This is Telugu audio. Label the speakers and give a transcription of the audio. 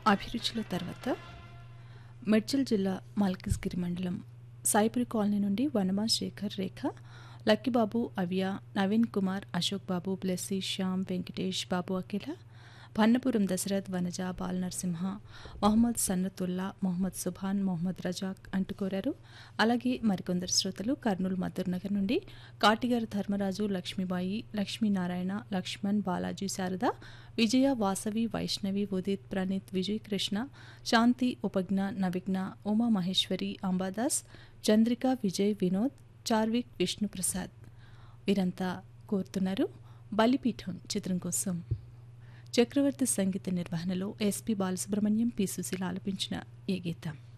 Speaker 1: అభిరుచుల తర్వాత మెడ్చల్ జిల్లా మల్కిస్గిరి మండలం సాయిపురి కాలనీ నుండి వనమా శేఖర్ రేఖ లక్కిబాబు అవ్య నవీన్ కుమార్ అశోక్ బాబు బ్లెస్సీ శ్యామ్ వెంకటేష్ బాబు అఖిల భన్నపురం దశరథ్ వనజ బాల్ నరసింహ మొహమ్మద్ సన్నతుల్లా మొహమ్మద్ సుభాన్ మొహమ్మద్ రజాక్ అంటూ కోరారు అలాగే మరికొందరు శ్రోతలు కర్నూలు మద్దూర్ నగర్ నుండి కాటిగారు ధర్మరాజు లక్ష్మీబాయి లక్ష్మీనారాయణ లక్ష్మణ్ బాలాజీ శారద విజయ వాసవి వైష్ణవి ఉదిత్ ప్రణీత్ విజయ్ కృష్ణ శాంతి ఉపజ్ఞ నవిఘ్న ఉమా మహేశ్వరి అంబాదాస్ చంద్రిక విజయ్ వినోద్ చార్విక్ విష్ణుప్రసాద్ వీరంతా కోరుతున్నారు బలిపీఠం చిత్రం కోసం చక్రవర్తి సంగీత నిర్వహణలో ఎస్పి బాలసుబ్రహ్మణ్యం పి సుశీల ఆలపించిన ఈ గీతం